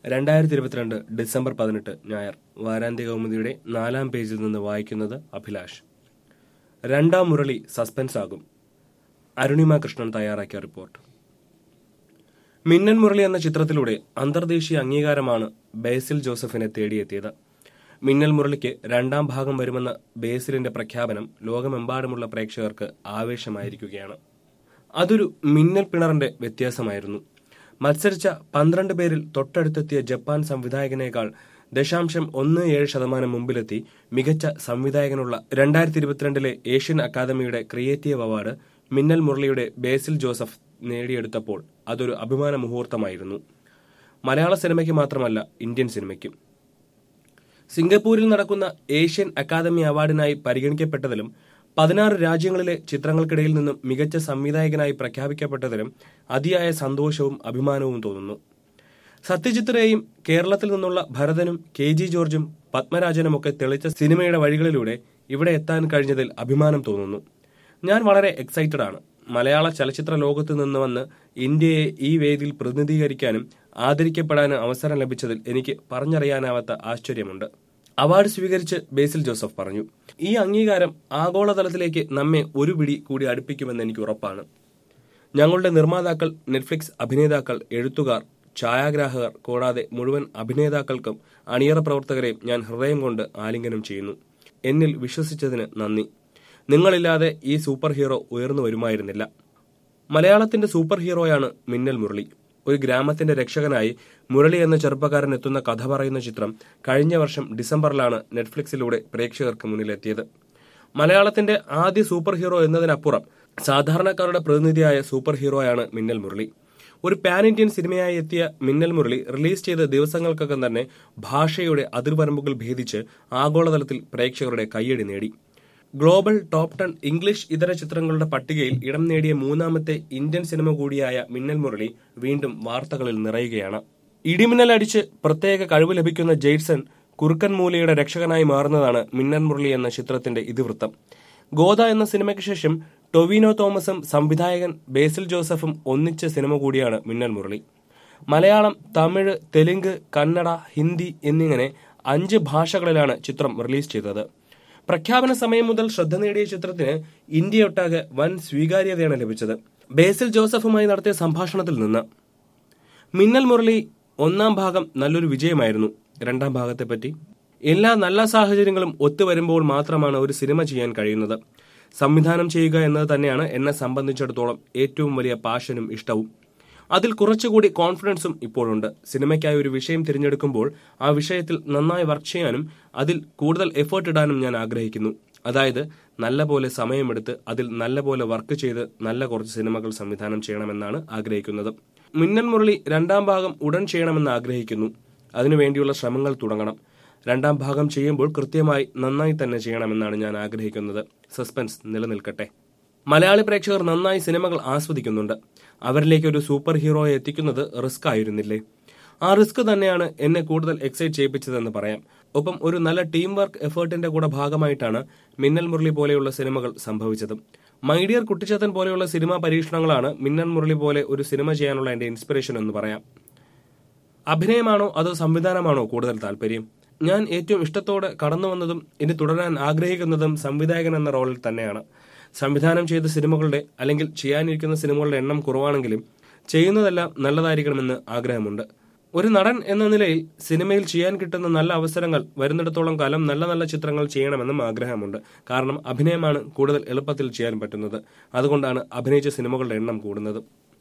രണ്ടായിരത്തി ഇരുപത്തിരണ്ട് ഡിസംബർ പതിനെട്ട് ഞായർ വാരാന്ത്യ കൗമുദിയുടെ നാലാം പേജിൽ നിന്ന് വായിക്കുന്നത് അഭിലാഷ് രണ്ടാം മുരളി സസ്പെൻസ് ആകും അരുണിമ കൃഷ്ണൻ തയ്യാറാക്കിയ റിപ്പോർട്ട് മിന്നൻ മുരളി എന്ന ചിത്രത്തിലൂടെ അന്തർദേശീയ അംഗീകാരമാണ് ബേസിൽ ജോസഫിനെ തേടിയെത്തിയത് മിന്നൽ മുരളിക്ക് രണ്ടാം ഭാഗം വരുമെന്ന ബേസിലിന്റെ പ്രഖ്യാപനം ലോകമെമ്പാടുമുള്ള പ്രേക്ഷകർക്ക് ആവേശമായിരിക്കുകയാണ് അതൊരു മിന്നൽ പിണറിന്റെ വ്യത്യാസമായിരുന്നു മത്സരിച്ച പന്ത്രണ്ട് പേരിൽ തൊട്ടടുത്തെത്തിയ ജപ്പാൻ സംവിധായകനേക്കാൾ ദശാംശം ഒന്ന് ഏഴ് ശതമാനം മുമ്പിലെത്തി മികച്ച സംവിധായകനുള്ള രണ്ടായിരത്തി ഇരുപത്തിരണ്ടിലെ ഏഷ്യൻ അക്കാദമിയുടെ ക്രിയേറ്റീവ് അവാർഡ് മിന്നൽ മുരളിയുടെ ബേസിൽ ജോസഫ് നേടിയെടുത്തപ്പോൾ അതൊരു അഭിമാന മുഹൂർത്തമായിരുന്നു മലയാള സിനിമയ്ക്ക് മാത്രമല്ല ഇന്ത്യൻ സിനിമയ്ക്കും സിംഗപ്പൂരിൽ നടക്കുന്ന ഏഷ്യൻ അക്കാദമി അവാർഡിനായി പരിഗണിക്കപ്പെട്ടതിലും പതിനാറ് രാജ്യങ്ങളിലെ ചിത്രങ്ങൾക്കിടയിൽ നിന്നും മികച്ച സംവിധായകനായി പ്രഖ്യാപിക്കപ്പെട്ടതിലും അതിയായ സന്തോഷവും അഭിമാനവും തോന്നുന്നു സത്യജിത് റേയും കേരളത്തിൽ നിന്നുള്ള ഭരതനും കെ ജി ജോർജും പത്മരാജനുമൊക്കെ തെളിച്ച സിനിമയുടെ വഴികളിലൂടെ ഇവിടെ എത്താൻ കഴിഞ്ഞതിൽ അഭിമാനം തോന്നുന്നു ഞാൻ വളരെ എക്സൈറ്റഡ് ആണ് മലയാള ചലച്ചിത്ര ലോകത്ത് നിന്ന് വന്ന് ഇന്ത്യയെ ഈ വേദിയിൽ പ്രതിനിധീകരിക്കാനും ആദരിക്കപ്പെടാനും അവസരം ലഭിച്ചതിൽ എനിക്ക് പറഞ്ഞറിയാനാവാത്ത ആശ്ചര്യമുണ്ട് അവാർഡ് സ്വീകരിച്ച് ബേസിൽ ജോസഫ് പറഞ്ഞു ഈ അംഗീകാരം ആഗോളതലത്തിലേക്ക് നമ്മെ ഒരു പിടി കൂടി അടുപ്പിക്കുമെന്ന് എനിക്ക് ഉറപ്പാണ് ഞങ്ങളുടെ നിർമ്മാതാക്കൾ നെറ്റ്ഫ്ലിക്സ് അഭിനേതാക്കൾ എഴുത്തുകാർ ഛായാഗ്രാഹകർ കൂടാതെ മുഴുവൻ അഭിനേതാക്കൾക്കും അണിയറ പ്രവർത്തകരെയും ഞാൻ ഹൃദയം കൊണ്ട് ആലിംഗനം ചെയ്യുന്നു എന്നിൽ വിശ്വസിച്ചതിന് നന്ദി നിങ്ങളില്ലാതെ ഈ സൂപ്പർ ഹീറോ ഉയർന്നു വരുമായിരുന്നില്ല മലയാളത്തിന്റെ സൂപ്പർ ഹീറോയാണ് മിന്നൽ മുരളി ഒരു ഗ്രാമത്തിന്റെ രക്ഷകനായി മുരളി എന്ന ചെറുപ്പക്കാരൻ എത്തുന്ന കഥ പറയുന്ന ചിത്രം കഴിഞ്ഞ വർഷം ഡിസംബറിലാണ് നെറ്റ്ഫ്ലിക്സിലൂടെ പ്രേക്ഷകർക്ക് മുന്നിലെത്തിയത് മലയാളത്തിന്റെ ആദ്യ സൂപ്പർ ഹീറോ എന്നതിനപ്പുറം സാധാരണക്കാരുടെ പ്രതിനിധിയായ സൂപ്പർ ഹീറോയാണ് മിന്നൽ മുരളി ഒരു പാൻ ഇന്ത്യൻ സിനിമയായി എത്തിയ മിന്നൽ മുരളി റിലീസ് ചെയ്ത ദിവസങ്ങൾക്കകം തന്നെ ഭാഷയുടെ അതിർവരമ്പുകൾ ഭേദിച്ച് ആഗോളതലത്തിൽ പ്രേക്ഷകരുടെ കയ്യടി നേടി ഗ്ലോബൽ ടോപ്പ് ടെൻ ഇംഗ്ലീഷ് ഇതര ചിത്രങ്ങളുടെ പട്ടികയിൽ ഇടം നേടിയ മൂന്നാമത്തെ ഇന്ത്യൻ സിനിമ കൂടിയായ മിന്നൽ മുരളി വീണ്ടും വാർത്തകളിൽ നിറയുകയാണ് ഇടിമിന്നൽ അടിച്ച് പ്രത്യേക കഴിവ് ലഭിക്കുന്ന ജെയ്സൺ കുറുക്കൻ മൂലയുടെ രക്ഷകനായി മാറുന്നതാണ് മിന്നൽ മുരളി എന്ന ചിത്രത്തിന്റെ ഇതിവൃത്തം ഗോദ എന്ന സിനിമയ്ക്ക് ശേഷം ടൊവിനോ തോമസും സംവിധായകൻ ബേസിൽ ജോസഫും ഒന്നിച്ച സിനിമ കൂടിയാണ് മിന്നൽ മുരളി മലയാളം തമിഴ് തെലുങ്ക് കന്നഡ ഹിന്ദി എന്നിങ്ങനെ അഞ്ച് ഭാഷകളിലാണ് ചിത്രം റിലീസ് ചെയ്തത് പ്രഖ്യാപന സമയം മുതൽ ശ്രദ്ധ നേടിയ ചിത്രത്തിന് ഇന്ത്യയൊട്ടാകെ വൻ സ്വീകാര്യതയാണ് ലഭിച്ചത് ബേസിൽ ജോസഫുമായി നടത്തിയ സംഭാഷണത്തിൽ നിന്ന് മിന്നൽ മുരളി ഒന്നാം ഭാഗം നല്ലൊരു വിജയമായിരുന്നു രണ്ടാം ഭാഗത്തെപ്പറ്റി എല്ലാ നല്ല സാഹചര്യങ്ങളും ഒത്തുവരുമ്പോൾ മാത്രമാണ് ഒരു സിനിമ ചെയ്യാൻ കഴിയുന്നത് സംവിധാനം ചെയ്യുക എന്നത് തന്നെയാണ് എന്നെ സംബന്ധിച്ചിടത്തോളം ഏറ്റവും വലിയ പാഷനും ഇഷ്ടവും അതിൽ കുറച്ചുകൂടി കോൺഫിഡൻസും ഇപ്പോഴുണ്ട് സിനിമയ്ക്കായി ഒരു വിഷയം തിരഞ്ഞെടുക്കുമ്പോൾ ആ വിഷയത്തിൽ നന്നായി വർക്ക് ചെയ്യാനും അതിൽ കൂടുതൽ എഫേർട്ട് ഇടാനും ഞാൻ ആഗ്രഹിക്കുന്നു അതായത് നല്ല പോലെ സമയമെടുത്ത് അതിൽ നല്ല പോലെ വർക്ക് ചെയ്ത് നല്ല കുറച്ച് സിനിമകൾ സംവിധാനം ചെയ്യണമെന്നാണ് ആഗ്രഹിക്കുന്നത് മിന്നൽ മുരളി രണ്ടാം ഭാഗം ഉടൻ ചെയ്യണമെന്ന് ആഗ്രഹിക്കുന്നു അതിനുവേണ്ടിയുള്ള ശ്രമങ്ങൾ തുടങ്ങണം രണ്ടാം ഭാഗം ചെയ്യുമ്പോൾ കൃത്യമായി നന്നായി തന്നെ ചെയ്യണമെന്നാണ് ഞാൻ ആഗ്രഹിക്കുന്നത് സസ്പെൻസ് നിലനിൽക്കട്ടെ മലയാളി പ്രേക്ഷകർ നന്നായി സിനിമകൾ ആസ്വദിക്കുന്നുണ്ട് അവരിലേക്ക് ഒരു സൂപ്പർ ഹീറോയെ എത്തിക്കുന്നത് റിസ്ക് ആയിരുന്നില്ലേ ആ റിസ്ക് തന്നെയാണ് എന്നെ കൂടുതൽ എക്സൈറ്റ് ചെയ്യിപ്പിച്ചതെന്ന് പറയാം ഒപ്പം ഒരു നല്ല ടീം വർക്ക് എഫേർട്ടിന്റെ കൂടെ ഭാഗമായിട്ടാണ് മിന്നൽ മുരളി പോലെയുള്ള സിനിമകൾ സംഭവിച്ചത് മൈഡിയർ കുട്ടിച്ചത്തൻ പോലെയുള്ള സിനിമാ പരീക്ഷണങ്ങളാണ് മിന്നൽ മുരളി പോലെ ഒരു സിനിമ ചെയ്യാനുള്ള എന്റെ ഇൻസ്പിറേഷൻ എന്ന് പറയാം അഭിനയമാണോ അതോ സംവിധാനമാണോ കൂടുതൽ താല്പര്യം ഞാൻ ഏറ്റവും ഇഷ്ടത്തോടെ കടന്നു വന്നതും ഇനി തുടരാൻ ആഗ്രഹിക്കുന്നതും സംവിധായകൻ എന്ന റോളിൽ തന്നെയാണ് സംവിധാനം ചെയ്ത സിനിമകളുടെ അല്ലെങ്കിൽ ചെയ്യാനിരിക്കുന്ന സിനിമകളുടെ എണ്ണം കുറവാണെങ്കിലും ചെയ്യുന്നതെല്ലാം നല്ലതായിരിക്കണമെന്ന് ആഗ്രഹമുണ്ട് ഒരു നടൻ എന്ന നിലയിൽ സിനിമയിൽ ചെയ്യാൻ കിട്ടുന്ന നല്ല അവസരങ്ങൾ വരുന്നിടത്തോളം കാലം നല്ല നല്ല ചിത്രങ്ങൾ ചെയ്യണമെന്നും ആഗ്രഹമുണ്ട് കാരണം അഭിനയമാണ് കൂടുതൽ എളുപ്പത്തിൽ ചെയ്യാൻ പറ്റുന്നത് അതുകൊണ്ടാണ് അഭിനയിച്ച സിനിമകളുടെ എണ്ണം കൂടുന്നത്